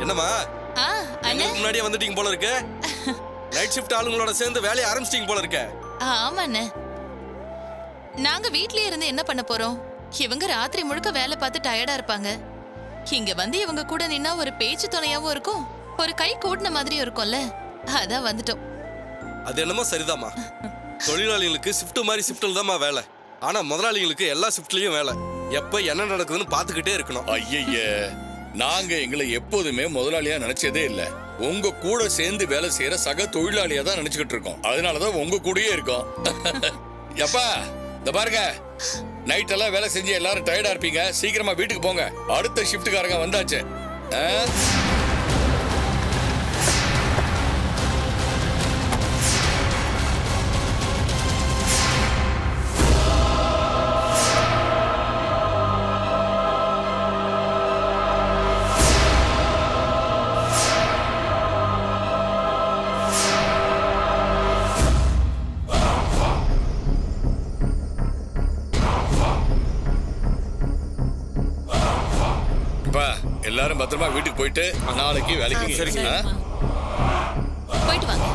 என்னம்மா ஆ அண்ணே எங்களுக்கு முன்னாடியே வந்துட்டீங்க போல இருக்கு நைட் ஷிஃப்ட் ஆளுங்களோட சேர்ந்து வேலையை ஆரம்பிச்சிட்டீங்க போல இருக்க ஆ, ஆமா அண்ணே நாங்க வீட்லயே இருந்து என்ன பண்ண போறோம் இவங்க ராத்திரி முழுக்க வேலை பார்த்து டயர்டா இருப்பாங்க இங்க வந்து இவங்க கூட நின்னா ஒரு பேச்சு துணையாவும் இருக்கும் ஒரு கை கூட்டின மாதிரியும் இருக்கும்ல அதான் வந்துட்டோம் அது என்னமோ சரிதாம்மா தொழிலாளிகளுக்கு ஷிஃப்ட் மாதிரி ஷிஃப்ட்டில் தாம்மா வேலை ஆனா முதலாளிகளுக்கு எல்லா ஷிஃப்ட்லயும் வேலை எப்ப என்ன நடக்குதுன்னு பார்த்துக்கிட்டே இருக்கணும் ஐயய்ய நாங்க எங்களை எப்போதுமே முதலாளியா நினைச்சதே இல்ல உங்க கூட சேர்ந்து வேலை செய்யற சக தொழிலாளியா தான் நினைச்சுக்கிட்டு இருக்கோம் அதனாலதான் உங்க கூடயே இருக்கோம் எப்பா இந்த பாருங்க நைட் எல்லாம் வேலை செஞ்சு எல்லாரும் டயர்டா இருப்பீங்க சீக்கிரமா வீட்டுக்கு போங்க அடுத்த ஷிஃப்ட்டுக்காரங்க வந்தாச்சு ஆ? அப்பா எல்லாரும் பத்திரமா வீட்டுக்கு போயிட்டு நாளைக்கு வேலைக்கு சரிங்க. ஆ? போயிட்டு வாங்க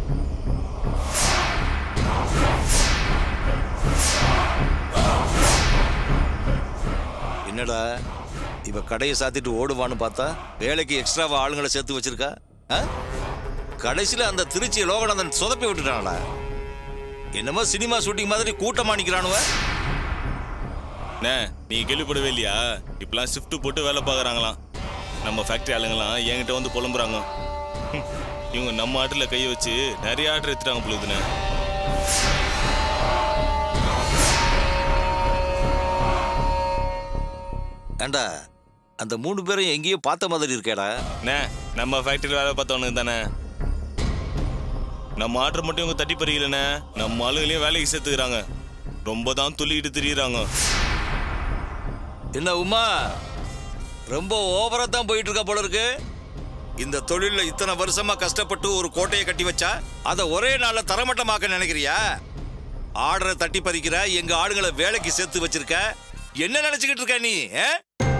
என்னடா இவ கடையை சாத்திட்டு ஓடுவான்னு பார்த்தா வேலைக்கு எக்ஸ்ட்ராவா ஆளுங்களை சேர்த்து வச்சிருக்கா ஆ? கடைசியில அந்த திருச்சி லோகநாதன் சொதப்பி விட்டுட்டானடா என்னமோ சினிமா ஷூட்டிங் மாதிரி கூட்டமா நிக்கிறானுவ அண்ணே நீ கேள்விப்படவே இல்லையா இப்பெல்லாம் ஷிஃப்ட் போட்டு வேலை பார்க்குறாங்களாம் நம்ம ஃபேக்டரி ஆளுங்கலாம் என்கிட்ட வந்து புலம்புறாங்க ஹம், இவங்க நம்ம ஆட்டில் கையை வச்சு நிறைய ஆர்டர் எடுத்துட்டாங்க பொழுதுண்ணே ஏண்டா அந்த மூணு பேரும் எங்கேயோ பார்த்த மாதிரி இருக்கேடா அண்ணே நம்ம ஃபேக்டரியில் வேலை பார்த்தவனுக்கு தானே நம்ம ஆர்டர் மட்டும் இவங்க தட்டி பறிக்கலண்ணே நம்ம ஆளுங்களையும் வேலைக்கு சேர்த்துக்கிறாங்க ரொம்ப தான் துள்ளிக்கிட்டு திரியுறாங்க என்ன உமா ரொம்ப ஓவரா தான் போயிட்டு இருக்கா போல இருக்கு இந்த தொழில்ல இத்தனை வருஷமா கஷ்டப்பட்டு ஒரு கோட்டையை கட்டி வச்சா அதை ஒரே நாள்ல தரமட்டமாக்க நினைக்கிறியா ஆர்டரை தட்டி பறிக்கிற எங்க ஆளுங்களை வேலைக்கு சேர்த்து வச்சிருக்க என்ன நினைச்சுக்கிட்டு இருக்க நீ ஆ?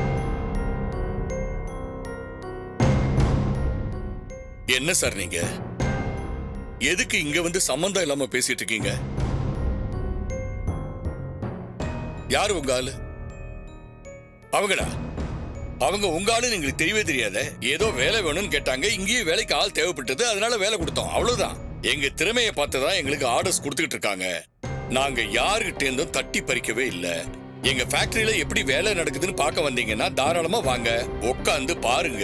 என்ன சார் நீங்க எதுக்கு இங்க வந்து சம்பந்தம் இல்லாம பேசிட்டு இருக்கீங்க யாரு உங்க ஆளு அவங்களா அவங்க உங்க ஆளுன்னு எங்களுக்கு தெரியவே தெரியாத ஏதோ வேலை வேணும்னு கேட்டாங்க இங்கேயும் வேலைக்கு ஆள் தேவைப்பட்டது அதனால வேலை கொடுத்தோம் அவ்வளவுதான் எங்க திறமையை பார்த்து தான் எங்களுக்கு ஆர்டர்ஸ் கொடுத்துக்கிட்டு இருக்காங்க நாங்க யாருகிட்ட இருந்தும் தட்டி பறிக்கவே இல்ல எங்க ஃபேக்டரியில எப்படி வேலை நடக்குதுன்னு பார்க்க வந்தீங்கன்னா தாராளமா வாங்க உட்காந்து பாருங்க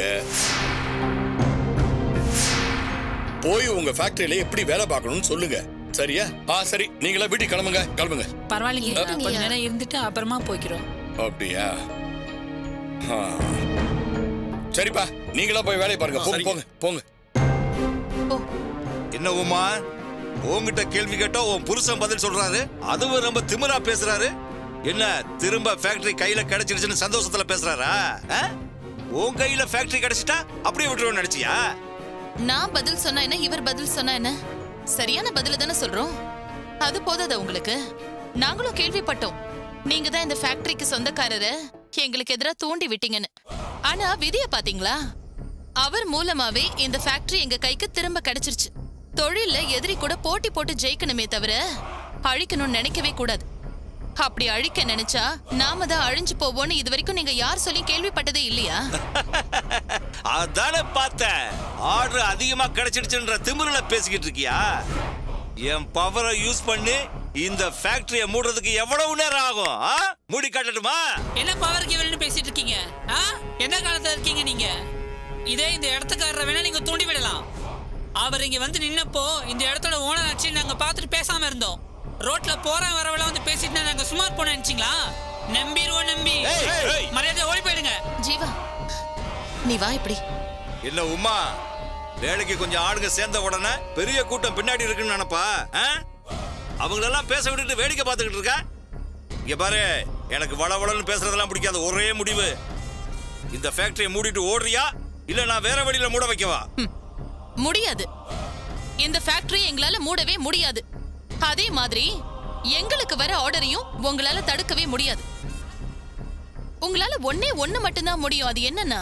போய் உங்க ஃபேக்டரியில எப்படி வேலை பார்க்கணும்னு சொல்லுங்க சரியா ஆ சரி நீங்களா வீட்டுக்கு கிளம்புங்க கிளம்புங்க பரவாயில்லைங்க கொஞ்ச நேரம் இருந்துட்டு அப்புறமா போய்க்கிறோம் அப்படியா ஆ. சரிப்பா நீங்களா போய் வேலையை பாருங்க போங்க சரிங்க. போங்க போங்க என்ன உமா உன்கிட்ட கேள்வி கேட்டா உன் புருஷன் பதில் சொல்றாரு அதுவும் ரொம்ப திமிரா பேசுறாரு என்ன திரும்ப ஃபேக்டரி கையில கிடைச்சிருச்சுன்னு சந்தோஷத்துல பேசுறாரா ஆ? உன் கையில ஃபேக்டரி கிடைச்சிட்டா அப்படியே விட்டுருவோம் நினைச்சியா நான் பதில் சொன்னா என்ன இவர் பதில் சொன்னா என்ன சரியான பதில தானே சொல்றோம் அது போதாதா உங்களுக்கு நாங்களும் கேள்விப்பட்டோம் நீங்க தான் இந்த ஃபேக்டரிக்கு சொந்தக்காரரை எங்களுக்கு எதிராக தூண்டி விட்டீங்கன்னு ஆனா விதிய பாத்தீங்களா அவர் மூலமாவே இந்த ஃபேக்டரி எங்க கைக்கு திரும்ப கிடைச்சிருச்சு தொழில்ல எதிரி கூட போட்டி போட்டு ஜெயிக்கணுமே தவிர அழிக்கணும்னு நினைக்கவே கூடாது அப்படி அழிக்க நினைச்சா நாம தான் அழிஞ்சு போவோம்னு இது வரைக்கும் நீங்க யார் சொல்லி கேள்விப்பட்டதே இல்லையா அதானே பார்த்தேன் ஆர்டர் அதிகமா கிடைச்சிடுச்சுன்ற திமிருல பேசிக்கிட்டு இருக்கியா என் பவரை யூஸ் பண்ணி இந்த ஃபேக்டரியை மூடுறதுக்கு எவ்வளவு நேரம் ஆகும் ஆ? மூடி காட்டட்டுமா என்ன பவர் கிவல்னு பேசிட்டு இருக்கீங்க ஆ என்ன காலத்துல இருக்கீங்க நீங்க இதே இந்த இடத்துக்காரரை வேணா நீங்க தூண்டி விடலாம் அவர் இங்க வந்து நின்னப்போ இந்த இடத்தோட ஓனர் ஆச்சு நாங்க பார்த்துட்டு பேசாம இருந்தோம் ரோட்ல போறேன் வரவெல்லாம் வந்து பேசிட்டு இருந்தா நாங்க சுமார் போன நினைச்சீங்களா நம்பிடுவோம் நம்பி ஏய், ஏய். மரியாதை ஓடி போயிடுங்க ஜீவா நீ வா இப்படி என்ன உமா வேலைக்கு கொஞ்சம் ஆளுங்க சேர்ந்த உடனே பெரிய கூட்டம் பின்னாடி இருக்குன்னு நினைப்பா ஆ? அவங்களெல்லாம் பேச விட்டுட்டு வேடிக்கை பார்த்துக்கிட்டு இருக்க இங்க பாரு எனக்கு வளவளன்னு பேசுறதெல்லாம் பிடிக்காது ஒரே முடிவு இந்த ஃபேக்டரியை மூடிட்டு ஓடுறியா இல்ல நான் வேற வழியில மூட வைக்கவா முடியாது இந்த ஃபேக்டரி எங்களால மூடவே முடியாது அதே மாதிரி எங்களுக்கு வர ஆர்டரையும் உங்களால தடுக்கவே முடியாது உங்களால ஒண்ணே ஒண்ணு மட்டும்தான் முடியும் அது என்னன்னா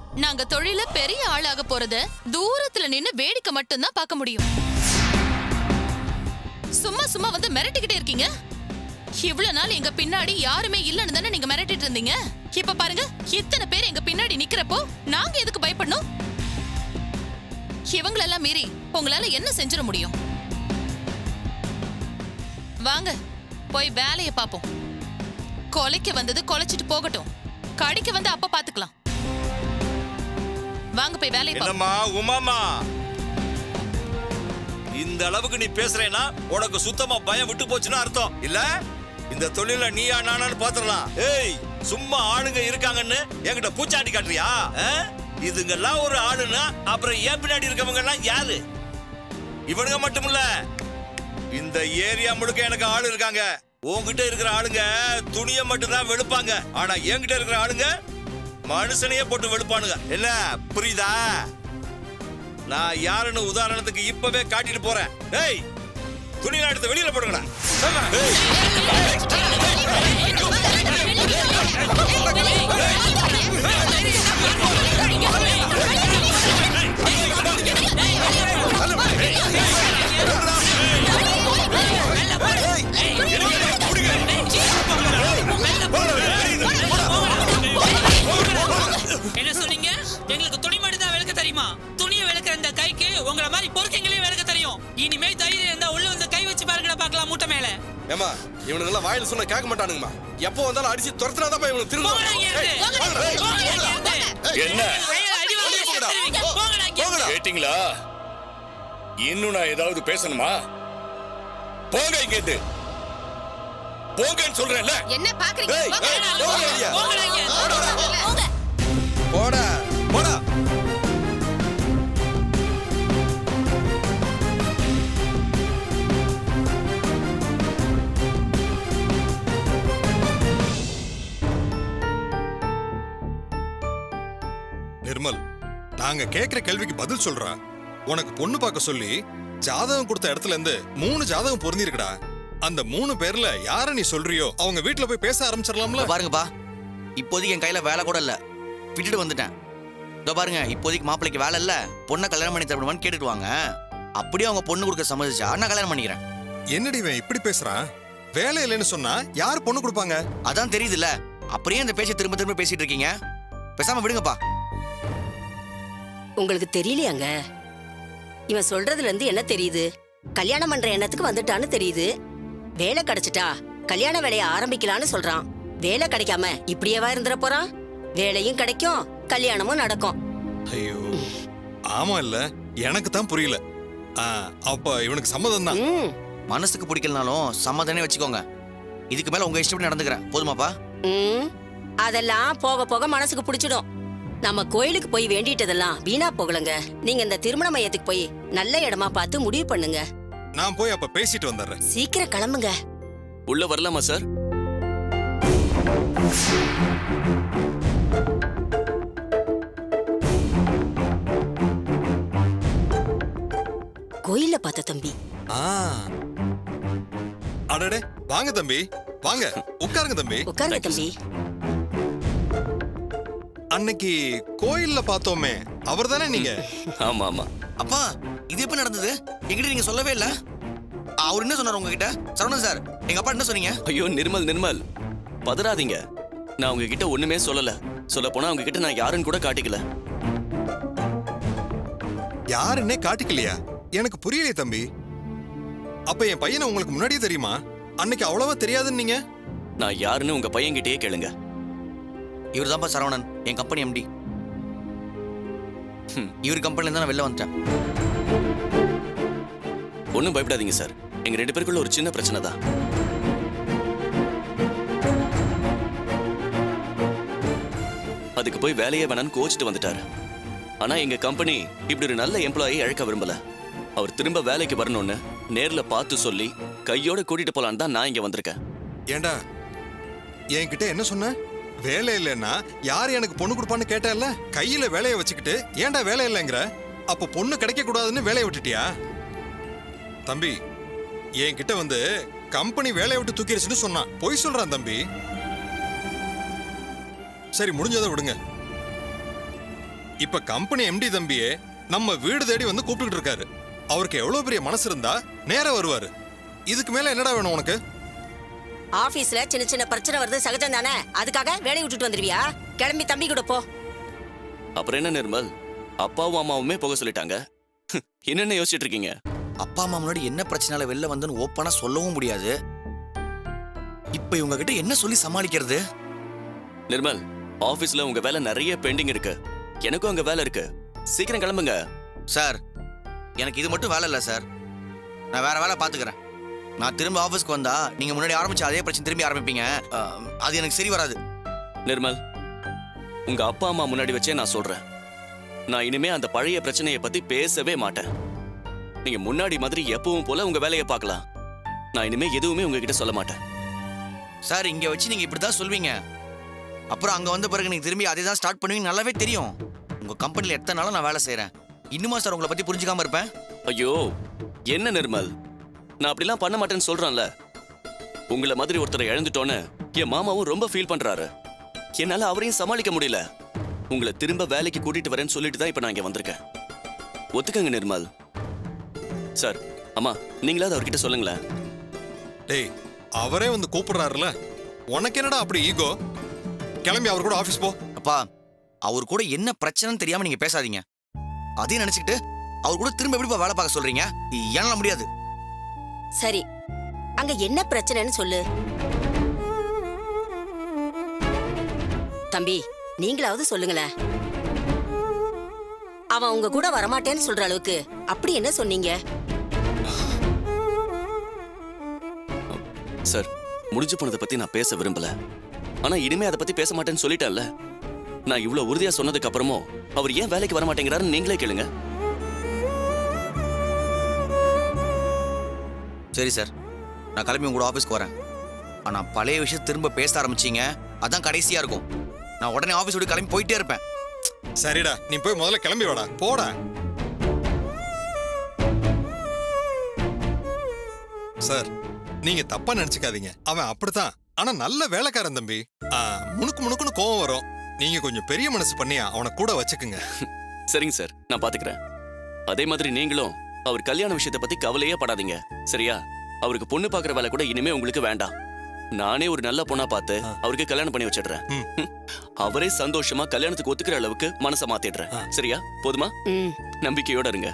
நாங்க தொழில பெரிய ஆளாக போறத தூரத்துல நின்னு வேடிக்கை மட்டும்தான் பார்க்க முடியும் சும்மா சும்மா வந்து மிரட்டிக்கிட்டே இருக்கீங்க இவ்வளவு நாள் எங்க பின்னாடி யாருமே இல்லன்னு தானே நீங்க மிரட்டிட்டு இருந்தீங்க இப்ப பாருங்க இத்தனை பேர் எங்க பின்னாடி நிக்கிறப்போ நாங்க எதுக்கு பயப்படணும் இவங்களெல்லாம் மீறி உங்களால என்ன செஞ்சிட முடியும் வாங்க போய் வேலையை பார்ப்போம் கொலைக்கு வந்தது கொலைச்சிட்டு போகட்டும் கடிக்கு வந்து அப்ப பாத்துக்கலாம் வாங்க போய் வேலையை பார்ப்போம் என்னம்மா உமாமா இந்த அளவுக்கு நீ பேசுறேன்னா உனக்கு சுத்தமா பயம் விட்டு போச்சுன்னு அர்த்தம் இல்ல இந்த தொழில நீயா நானான்னு பாத்துடலாம் ஏய் சும்மா ஆளுங்க இருக்காங்கன்னு என்கிட்ட பூச்சாண்டி காட்டுறியா ஆ? இதுங்கெல்லாம் ஒரு ஆளுன்னா அப்புறம் ஏன் பின்னாடி இருக்கவங்க எல்லாம் யாரு இவனுங்க மட்டும் இல்ல இந்த ஏரியா முழுக்க எனக்கு ஆளு இருக்காங்க உன்கிட்ட இருக்கிற ஆளுங்க துணியை மட்டும் தான் வெளுப்பாங்க ஆனா என்கிட்ட இருக்கிற ஆளுங்க மனுஷனையே போட்டு வெளுப்பானுங்க என்ன புரியுதா நான் யாருன்னு உதாரணத்துக்கு இப்பவே காட்டிட்டு போறேன் ஏய் துணி எடுத்து வெளியில போடுங்கடா என்ன சொன்னீங்க எங்களுக்கு துணி மட்டும் தான் விளக்க தெரியுமா துணியை விளக்குற இந்த கைக்கு உங்கள மாதிரி பொறுக்கைங்களையும் விளக்க தெரியும் இனிமே தைரியம் இருந்தா உள்ள வந்து கை வச்சு பாருங்கடா பார்க்கலாம் மூட்டை மேல ஏமா இவனுங்கெல்லாம் வாயில சொன்னா கேட்க மாட்டானுங்கம்மா எப்போ வந்தாலும் அடிச்சு துரத்துனாதான் இவனுக்கு போங்கடா இங்க இருந்து. திரும்ப போங்கடா இங்க இருந்து. என்ன கையில அடி வாங்கி செத்துருவீங்க. போங்கடா இங்க இருந்து. கேட்டீங்களா இன்னும் நான் ஏதாவது பேசணுமா போங்க இங்க போங்கன்னு சொல்றேன்ல என்ன பாக்குறீங்க ஏய், போங்க. ஏய், போங்க ஐயா. போங்கடா இங்க இருந்து. போங்க. போடா போடா நிர்மல் நாங்க கேக்குற கேள்விக்கு பதில் சொல்றா உனக்கு பொண்ணு பார்க்க சொல்லி ஜாதகம் கொடுத்த இடத்துல இருந்து மூணு ஜாதகம் பொருந்திருக்குடா அந்த மூணு பேர்ல யார நீ சொல்றியோ அவங்க வீட்ல போய் பேச ஆரம்பிச்சிடலாம்ல இதோ பாருங்கப்பா இப்போதைக்கு என் கையில வேலை கூட இல்ல விட்டுட்டு வந்துட்டேன் இதோ பாருங்க இப்போதைக்கு மாப்பிள்ளைக்கு வேலை இல்ல பொண்ணை கல்யாணம் பண்ணி தரணுமான்னு கேட்டுட்டு வாங்க அப்படியே அவங்க பொண்ணு கொடுக்க சம்மதிச்சா நான் கல்யாணம் பண்ணிக்கிறேன் என்னடி இவன் இப்படி பேசுறான் வேலை இல்லைன்னு சொன்னா யார் பொண்ணு கொடுப்பாங்க அதான் தெரியுதுல்ல அப்படியே இந்த பேச்சை திரும்ப திரும்ப பேசிட்டு இருக்கீங்க பேசாம விடுங்கப்பா உங்களுக்கு தெரியலையாங்க இவன் சொல்றதுல இருந்து என்ன தெரியுது கல்யாணம் பண்ற எண்ணத்துக்கு வந்துட்டான்னு தெரியுது வேலை கிடைச்சிட்டா கல்யாண வேலைய ஆரம்பிக்கலான்னு சொல்றான் வேலை கிடைக்காம இப்படியேவா இருந்துட போறான் வேலையும் கிடைக்கும் கல்யாணமும் நடக்கும் ஐயோ ஆமா இல்ல எனக்கு தான் புரியல ஆ, அப்ப இவனுக்கு சம்மதம் தான் ம், மனசுக்கு பிடிக்கலனாலும் சம்மதனே வச்சுக்கோங்க இதுக்கு மேல உங்க இஷ்டப்படி நடந்துக்கிறேன் போதுமாப்பா ம். அதெல்லாம் போக போக மனசுக்கு பிடிச்சிடும் நம்ம கோயிலுக்கு போய் வேண்டிட்டதெல்லாம் வீணா போகலங்க நீங்க இந்த திருமண மையத்துக்கு போய் நல்ல இடமா பார்த்து முடிவு பண்ணுங்க நான் போய் அப்ப பேசிட்டு வந்துடுறேன் சீக்கிரம் கிளம்புங்க உள்ள வரலாமா சார் கோயில்ல பார்த்த தம்பி ஆ அடடே வாங்க தம்பி வாங்க உட்காருங்க தம்பி உட்காருங்க தம்பி அன்னைக்கு கோயில்ல பார்த்தோமே அவர்தானே நீங்க ஆமா ஆமா அப்பா இது எப்ப நடந்தது என்கிட்ட நீங்க சொல்லவே இல்ல அவர் என்ன சொன்னார் உங்ககிட்ட சரவணன் சார் எங்க அப்பா என்ன சொன்னீங்க ஐயோ நிர்மல் நிர்மல் பதறாதீங்க நான் உங்ககிட்ட ஒண்ணுமே சொல்லல சொல்ல போனா உங்ககிட்ட நான் யாருன்னு கூட காட்டிக்கல யாருன்னே காட்டிக்கலையா எனக்கு புரியலையே தம்பி அப்ப என் பையனை உங்களுக்கு முன்னாடியே தெரியுமா அன்னைக்கு அவ்வளவா தெரியாதுன்னு நீங்க நான் யாருன்னு உங்க பையன்கிட்டயே கேளுங்க இவர் தான்ப்பா சரவணன் என் கம்பெனி எம்டி இவர் கம்பெனில தான் நான் வெளில வந்துட்டேன் ஒன்றும் பயப்படாதீங்க சார் எங்க ரெண்டு பேருக்குள்ள ஒரு சின்ன பிரச்சனை தான் அதுக்கு போய் வேலையே வேணான்னு கோச்சிட்டு வந்துட்டாரு ஆனா எங்க கம்பெனி இப்படி ஒரு நல்ல எம்ப்ளாயி இழக்க விரும்பல அவர் திரும்ப வேலைக்கு வரணும்னு நேர்ல பார்த்து சொல்லி கையோட கூட்டிட்டு போலான்னு தான் நான் இங்க வந்திருக்கேன் ஏண்டா என்கிட்ட என்ன சொன்ன வேலை இல்லைன்னா யார் எனக்கு பொண்ணு கொடுப்பான்னு கேட்டல கையில வேலையை வச்சுக்கிட்டு ஏன்டா வேலை இல்லைங்கிற அப்ப பொண்ணு கிடைக்க கூடாதுன்னு வேலையை விட்டுட்டியா தம்பி என்கிட்ட வந்து கம்பெனி வேலையை விட்டு தூக்கிடுச்சுன்னு சொன்னான் பொய் சொல்றான் தம்பி சரி முடிஞ்சதை விடுங்க இப்ப கம்பெனி எம்டி தம்பியே நம்ம வீடு தேடி வந்து கூப்பிட்டுட்டு இருக்காரு அவருக்கு எவ்வளவு பெரிய மனசு இருந்தா நேரா வருவாரு இதுக்கு மேல என்னடா வேணும் உனக்கு ஆபீஸ்ல சின்ன சின்ன பிரச்சனை வருது சகஜம் தானே அதுக்காக வேலையை விட்டுட்டு வந்துருவியா கிளம்பி தம்பி கூட போ அப்புறம் என்ன நிர்மல் அப்பாவும் அம்மாவுமே போக சொல்லிட்டாங்க என்னென்ன யோசிச்சுட்டு இருக்கீங்க அப்பா அம்மா முன்னாடி என்ன பிரச்சனால வெளில வந்துன்னு ஓப்பனா சொல்லவும் முடியாது இப்ப இவங்க கிட்ட என்ன சொல்லி சமாளிக்கிறது நிர்மல் ஆபீஸ்ல உங்க வேலை நிறைய பெண்டிங் இருக்கு எனக்கும் அங்க வேலை இருக்கு சீக்கிரம் கிளம்புங்க சார் எனக்கு இது மட்டும் வேலை இல்லை சார் நான் வேற வேலை பார்த்துக்கிறேன் நான் திரும்ப ஆஃபீஸ்க்கு வந்தா நீங்க முன்னாடி ஆரம்பிச்ச அதே பிரச்சனை திரும்பி ஆரம்பிப்பீங்க அஹ், அது எனக்கு சரி வராது நிர்மல் உங்க அப்பா அம்மா முன்னாடி வச்சே நான் சொல்றேன் நான் இனிமே அந்த பழைய பிரச்சனையை பத்தி பேசவே மாட்டேன் நீங்க முன்னாடி மாதிரி எப்பவும் போல உங்க வேலையை பார்க்கலாம் நான் இனிமே எதுவுமே உங்ககிட்ட சொல்ல மாட்டேன் சார் இங்க வச்சு நீங்க இப்படி தான் சொல்வீங்க அப்புறம் அங்க வந்த பிறகு நீங்க திரும்பி அதே தான் ஸ்டார்ட் பண்ணுவீங்க நல்லாவே தெரியும் உங்க கம்பெனில எத்தனை நாளும் நான் வேலை செய்றேன் இன்னுமா சார் உங்களை பத்தி புரிஞ்சுக்காம இருப்பேன் ஐயோ என்ன நிர்மல் நான் அப்படிலாம் பண்ண மாட்டேன்னு சொல்றேன்ல உங்களை மாதிரி ஒருத்தரை இழந்துட்டோன்னு என் மாமாவும் ரொம்ப ஃபீல் பண்றாரு என்னால அவரையும் சமாளிக்க முடியல உங்களை திரும்ப வேலைக்கு கூட்டிட்டு வரேன்னு சொல்லிட்டு தான் இப்ப நான் இங்க வந்திருக்கேன் ஒத்துக்கங்க நிர்மல் சார் அம்மா நீங்களாவது அவர்கிட்ட சொல்லுங்களேன் டேய் அவரே வந்து கூப்பிடுறாருல உனக்கு என்னடா அப்படி ஈகோ கிளம்பி அவர் கூட ஆபீஸ் போ அப்பா அவர் கூட என்ன பிரச்சனைன்னு தெரியாம நீங்க பேசாதீங்க அதையும் நினைச்சுக்கிட்டு அவர் கூட திரும்ப எப்படிப்பா வேலை பார்க்க சொல்றீங்க என்னால முடியாது சரி அங்க என்ன பிரச்சனைன்னு சொல்லு தம்பி நீங்களாவது சொல்லுங்களேன் அவன் உங்க கூட வரமாட்டேன்னு சொல்ற அளவுக்கு அப்படி என்ன சொன்னீங்க சார் முடிஞ்சு போனதை பத்தி நான் பேச விரும்பல ஆனா இனிமே அதை பத்தி பேச மாட்டேன்னு சொல்லிட்டேன்ல நான் இவ்வளவு உறுதியா சொன்னதுக்கு அப்புறமும் அவர் ஏன் வேலைக்கு வர மாட்டேங்கிறாருன்னு நீங்களே கேளுங்க சரி சார் நான் கிளம்பி உங்க கூட ஆஃபீஸ்க்கு வரேன் ஆனா பழைய விஷயம் திரும்ப பேச ஆரம்பிச்சீங்க அதான் கடைசியா இருக்கும் நான் உடனே ஆஃபீஸ் விட்டு கிளம்பி போயிட்டே இருப்பேன் சரிடா நீ போய் முதல்ல கிளம்பி வாடா போடா சார் நீங்க தப்பா நினைச்சுக்காதீங்க அவன் அப்படித்தான் ஆனா நல்ல வேலைக்காரன் தம்பி ஆ, முணுக்கு முணுக்குன்னு கோவம் வரும் நீங்க கொஞ்சம் பெரிய மனசு பண்ணியா அவனை கூட வச்சுக்குங்க சரிங்க சார் நான் பாத்துக்கிறேன் அதே மாதிரி நீங்களும் அவர் கல்யாண விஷயத்தை பத்தி கவலையே படாதீங்க சரியா அவருக்கு பொண்ணு பாக்குற வேலை கூட இனிமே உங்களுக்கு வேண்டாம் நானே ஒரு நல்ல பொண்ணா பார்த்து அவருக்கு கல்யாணம் பண்ணி வச்சிடுறேன் ம். ம். அவரே சந்தோஷமா கல்யாணத்துக்கு ஒத்துக்கிற அளவுக்கு மனசை மாத்திடுறேன் சரியா போதுமா ம் நம்பிக்கையோட இருங்க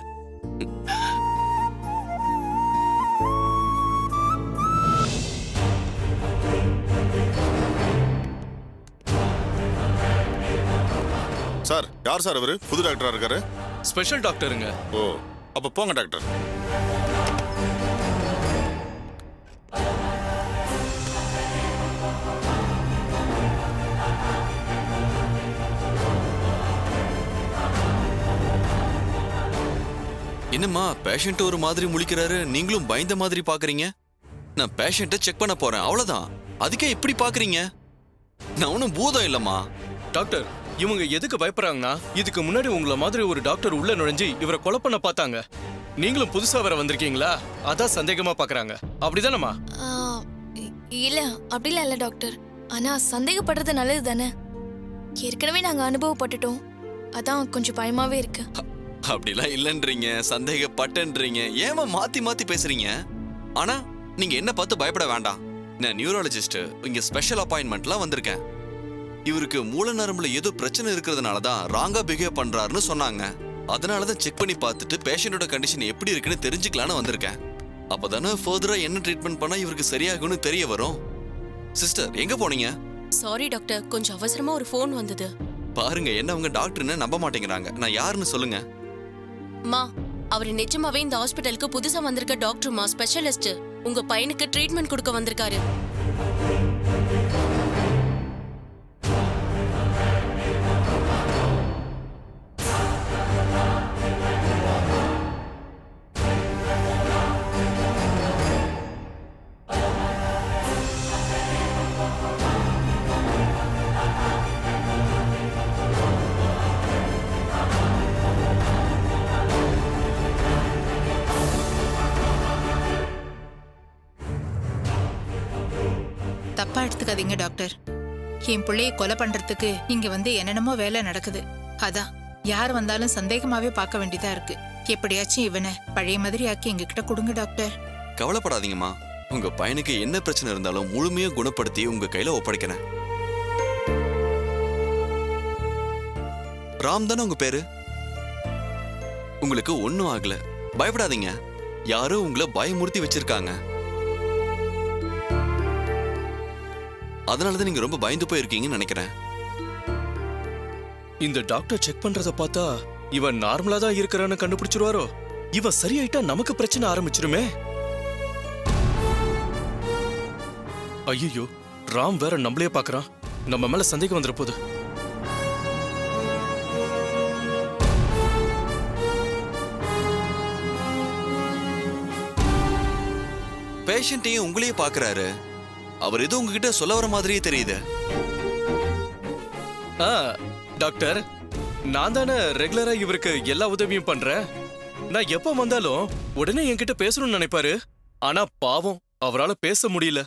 சார் யார் சார் அவரு புது டாக்டரா இருக்காரு ஸ்பெஷல் டாக்டருங்க ஓ அப்ப போங்க டாக்டர் என்னம்மா பேஷண்ட் ஒரு மாதிரி முழிக்கிறாரு நீங்களும் பயந்த மாதிரி பாக்குறீங்க நான் பேஷண்ட்டை செக் பண்ண போறேன் அவ்வளவுதான் அதுக்கே இப்படி பாக்குறீங்க நான் ஒன்றும் பூதம் இல்லம்மா டாக்டர் இவங்க எதுக்கு பயப்படுறாங்கன்னா இதுக்கு முன்னாடி உங்களை மாதிரி ஒரு டாக்டர் உள்ள நுழைஞ்சு இவரை கொலை பண்ண பார்த்தாங்க நீங்களும் புதுசா வர வந்திருக்கீங்களா அதான் சந்தேகமா பாக்குறாங்க அப்படிதானம்மா ஆ, இ- இல்ல அப்படிலாம் இல்ல டாக்டர் ஆனா சந்தேகப்படுறது நல்லது தானே ஏற்கனவே நாங்க அனுபவப்பட்டுட்டோம் அதான் கொஞ்சம் பயமாவே இருக்கு அப்படிலாம் இல்லைன்றீங்க சந்தேகப்பட்டன்றீங்க ஏமா மாத்தி மாத்தி பேசுறீங்க ஆனா நீங்க என்ன பார்த்து பயப்பட வேண்டாம் நான் நியூராலஜிஸ்ட் இங்க ஸ்பெஷல் அப்பாயின்மெண்ட்லாம் வந்திருக்கேன் இவருக்கு மூல நரம்புல ஏதோ பிரச்சனை இருக்கிறதுனால தான் ராங்கா பிஹேவ் பண்றாருன்னு சொன்னாங்க அதனால தான் செக் பண்ணி பார்த்துட்டு பேஷண்டோட கண்டிஷன் எப்படி இருக்குன்னு தெரிஞ்சுக்கலான்னு வந்திருக்கேன் அப்பதானே ஃபர்தரா என்ன ட்ரீட்மெண்ட் பண்ணா இவருக்கு சரியாகும்னு தெரிய வரும் சிஸ்டர் எங்க போனீங்க சாரி டாக்டர் கொஞ்சம் அவசரமா ஒரு ஃபோன் வந்தது பாருங்க என்ன அவங்க டாக்டர்னு நம்ப மாட்டேங்கிறாங்க நான் யாருன்னு சொல்லுங்க மா அவர் நிஜமாவே இந்த ஹாஸ்பிட்டலுக்கு புதுசா வந்திருக்க டாக்டர்மா ஸ்பெஷலிஸ்ட் உங்க பையனுக்கு ட்ரீட்மெண்ட் கொடுக்க வந்திருக்காரு தப்பா எடுத்துக்காதீங்க டாக்டர் என் பிள்ளைய கொலை பண்றதுக்கு இங்க வந்து என்னென்னமோ வேலை நடக்குது அதான் யார் வந்தாலும் சந்தேகமாவே பார்க்க வேண்டியதா இருக்கு எப்படியாச்சும் இவனை பழைய மாதிரி ஆக்கி எங்ககிட்ட கொடுங்க டாக்டர் கவலைப்படாதீங்கம்மா உங்க பையனுக்கு என்ன பிரச்சனை இருந்தாலும் முழுமையா குணப்படுத்தி உங்க கையில ஒப்படைக்கிறேன் ராம் தானே உங்க பேரு உங்களுக்கு ஒண்ணும் ஆகல பயப்படாதீங்க யாரோ உங்களை பயமுறுத்தி வச்சிருக்காங்க அதனாலதான் நீங்க ரொம்ப பயந்து போயிருக்கீங்கன்னு நினைக்கிறேன் இந்த டாக்டர் செக் பண்றத பார்த்தா இவன் நார்மலா தான் இருக்கிறான்னு கண்டுபிடிச்சிருவாரோ இவன் சரியாயிட்டா நமக்கு பிரச்சனை ஆரம்பிச்சிருமே ஐயோ ராம் வேற நம்மளே பாக்குறான் நம்ம மேல சந்தேகம் வந்துட போகுது பேஷண்ட்டையும் உங்களையே பாக்குறாரு அவர் ஏதோ உங்ககிட்ட சொல்ல வர மாதிரியே தெரியுது ஆ டாக்டர் நான் தானே ரெகுலரா இவருக்கு எல்லா உதவியும் பண்றேன் நான் எப்ப வந்தாலும் உடனே என்கிட்ட பேசணும்னு நினைப்பாரு ஆனா பாவம் அவரால பேச முடியல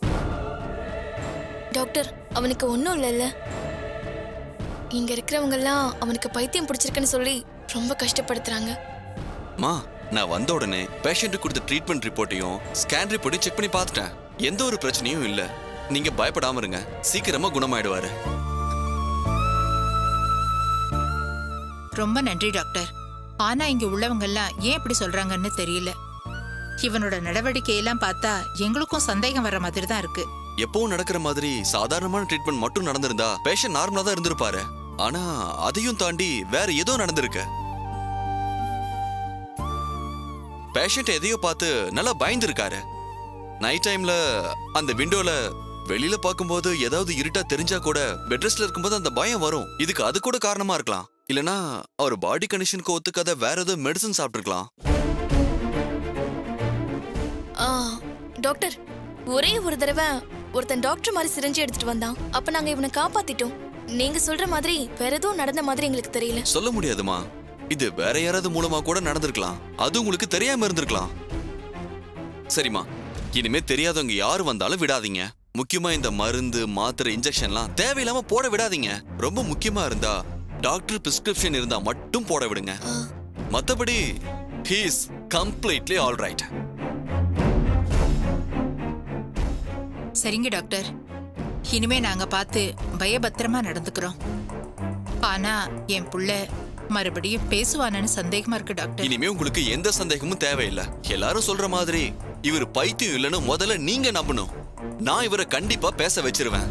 டாக்டர் அவனுக்கு ஒன்றும் இல்லைல்ல இங்க இருக்கிறவங்க எல்லாம் அவனுக்கு பைத்தியம் பிடிச்சிருக்குன்னு சொல்லி ரொம்ப கஷ்டப்படுத்துறாங்க மா நான் வந்த உடனே பேஷண்ட் கொடுத்த ட்ரீட்மெண்ட் ரிப்போர்ட்டையும் ஸ்கேன் ரிப்போர்ட்டையும் செக் பண்ணி பார்த்துட்டேன் எந்த ஒரு பிரச்சனையும் இல்ல நீங்க பயப்படாம இருங்க சீக்கிரமா குணமாயிடுவாரு ரொம்ப நன்றி டாக்டர் ஆனா இங்க உள்ளவங்க எல்லாம் ஏன் இப்படி சொல்றாங்கன்னு தெரியல இவனோட நடவடிக்கையெல்லாம் பார்த்தா எங்களுக்கும் சந்தேகம் வர மாதிரி தான் இருக்கு எப்பவும் நடக்கிற மாதிரி சாதாரணமான ட்ரீட்மெண்ட் மட்டும் நடந்திருந்தா பேஷண்ட் நார்மலா தான் இருந்திருப்பாரு ஆனா அதையும் தாண்டி வேற ஏதோ நடந்திருக்கு பேஷண்ட் எதையோ பார்த்து நல்லா பயந்துருக்காரு நைட் டைம்ல அந்த விண்டோல வெளியில பார்க்கும்போது ஏதாவது இருட்டா தெரிஞ்சா கூட பெட் ரெஸ்ட்ல இருக்கும்போது அந்த பயம் வரும் இதுக்கு அது கூட காரணமா இருக்கலாம் இல்லனா அவர் பாடி கண்டிஷனுக்கு ஒத்துக்காத வேற ஏதோ மெடிசன் சாப்பிட்டுருக்கலாம் ஆ டாக்டர் ஒரே ஒரு தடவை ஒருத்தன் டாக்டர் மாதிரி சிரிஞ்சு எடுத்துட்டு வந்தான் அப்ப நாங்க இவனை காப்பாத்திட்டோம் நீங்க சொல்ற மாதிரி வேற எதுவும் நடந்த மாதிரி எங்களுக்கு தெரியல சொல்ல முடியாதுமா இது வேற யாராவது மூலமா கூட நடந்திருக்கலாம் அது உங்களுக்கு தெரியாம இருந்திருக்கலாம் சரிம்மா இனிமே தெரியாதவங்க யாரு வந்தாலும் விடாதீங்க முக்கியமா இந்த மருந்து மாத்திரை இன்ஜெக்ஷன்லாம் தேவையில்லாம போட விடாதீங்க ரொம்ப முக்கியமா இருந்தா டாக்டர் பிரிஸ்கிரிப்ஷன் இருந்தா மட்டும் போட விடுங்க மத்தபடி ஹீஸ் கம்ப்ளீட்லி ஆல் ரைட் சரிங்க டாக்டர் இனிமே நாங்க பார்த்து பயபத்திரமா நடந்துக்கிறோம் ஆனா என் புள்ள மறுபடியும் பேசுவானன்னு சந்தேகமா இருக்கு டாக்டர் இனிமே உங்களுக்கு எந்த சந்தேகமும் தேவையில்லை எல்லாரும் சொல்ற மாதிரி இவர் பைத்தியம் இல்லைன்னு முதல்ல நீங்க நம்பணும் நான் இவரை கண்டிப்பா பேச வச்சிருவேன்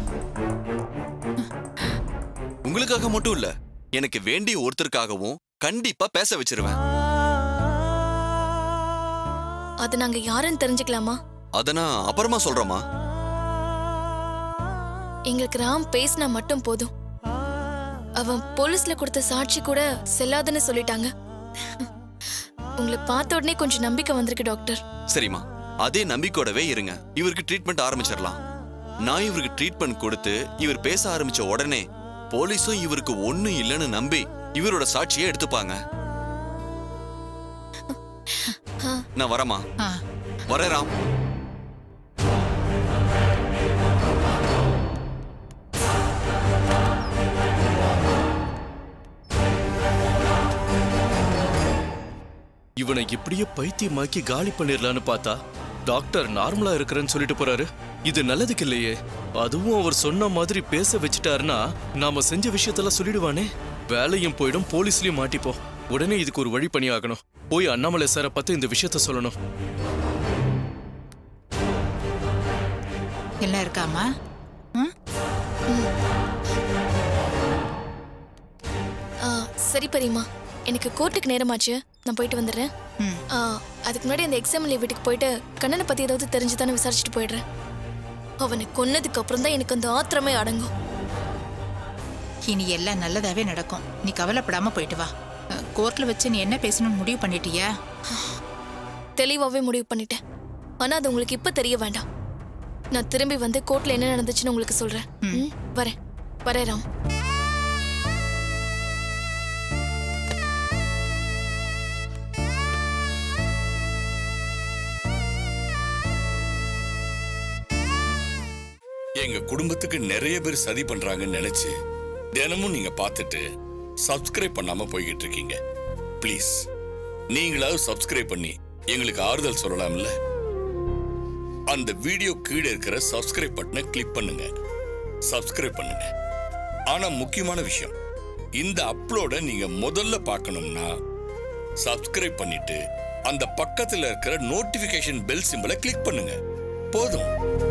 உங்களுக்காக மட்டும் இல்ல எனக்கு வேண்டிய ஒருத்தருக்காகவும் கண்டிப்பா பேச வச்சிருவேன் அது நாங்க யாருன்னு தெரிஞ்சுக்கலாமா அத நான் அப்புறமா சொல்றேமா எங்களுக்கு ராம் பேசினா மட்டும் போதும் அவன் போலீஸ்ல கொடுத்த சாட்சி கூட செல்லாதுன்னு சொல்லிட்டாங்க உங்களை பார்த்த உடனே கொஞ்சம் நம்பிக்கை வந்திருக்கு டாக்டர் சரிம்மா அதே நம்பிக்கையோடவே இருங்க இவருக்கு ட்ரீட்மெண்ட் ஆரம்பிச்சிடலாம் நான் இவருக்கு ட்ரீட்மெண்ட் கொடுத்து இவர் பேச ஆரம்பிச்ச உடனே போலீஸும் இவருக்கு ஒண்ணும் இல்லைன்னு நம்பி இவரோட சாட்சியை எடுத்துப்பாங்க நான் வரமா ஆ. வரேன் ராம் இவனை இப்படியே பைத்தியமாக்கி காலி பண்ணிடலான்னு பார்த்தா டாக்டர் நார்மலா இருக்கிறேன்னு சொல்லிட்டு போறாரு இது நல்லதுக்கு இல்லையே அதுவும் அவர் சொன்ன மாதிரி பேச வச்சுட்டாருன்னா நாம செஞ்ச விஷயத்தெல்லாம் சொல்லிடுவானே வேலையும் போயிடும் போலீஸ்லயும் மாட்டிப்போம் உடனே இதுக்கு ஒரு வழி பண்ணி ஆகணும் போய் அண்ணாமலை சாரை பார்த்து இந்த விஷயத்த சொல்லணும் எல்லாம் இருக்காமா ஆ, சரி பெரியம்மா எனக்கு கோர்ட்டுக்கு நேரமாச்சு நான் போயிட்டு வந்துடுறேன் ஆ, அதுக்கு முன்னாடி அந்த எக்ஸாம்ல வீட்டுக்கு போயிட்டு கண்ணனை பத்தி ஏதாவது தெரிஞ்சுதானே விசாரிச்சுட்டு போயிடுறேன் அவனை கொன்னதுக்கு அப்புறம் தான் எனக்கு அந்த ஆத்திரமே அடங்கும் இனி எல்லாம் நல்லதாவே நடக்கும் நீ கவலைப்படாம போயிட்டு வா அஹ், கோர்ட்ல வச்சு நீ என்ன பேசணும்னு முடிவு பண்ணிட்டியா தெளிவாவே முடிவு பண்ணிட்டேன் ஆனா அது உங்களுக்கு இப்ப தெரிய வேண்டாம் நான் திரும்பி வந்து கோர்ட்ல என்ன நடந்துச்சுன்னு உங்களுக்கு சொல்றேன் ம், வரேன் வரேன் ராம் எங்க குடும்பத்துக்கு நிறைய பேர் சதி பண்றாங்கன்னு நினைச்சு தினமும் நீங்க பார்த்துட்டு சப்ஸ்கிரைப் பண்ணாம போய்கிட்டு இருக்கீங்க ப்ளீஸ் நீங்களாவது சப்ஸ்கிரைப் பண்ணி எங்களுக்கு ஆறுதல் சொல்லலாம்ல அந்த வீடியோ கீழே இருக்கிற சப்ஸ்கிரைப் பட்டனை கிளிக் பண்ணுங்க சப்ஸ்கிரைப் பண்ணுங்க ஆனா முக்கியமான விஷயம் இந்த அப்லோட நீங்க முதல்ல பார்க்கணும்னா சப்ஸ்கிரைப் பண்ணிட்டு அந்த பக்கத்துல இருக்கிற நோட்டிபிகேஷன் பெல் சிம்பலை கிளிக் பண்ணுங்க போதும்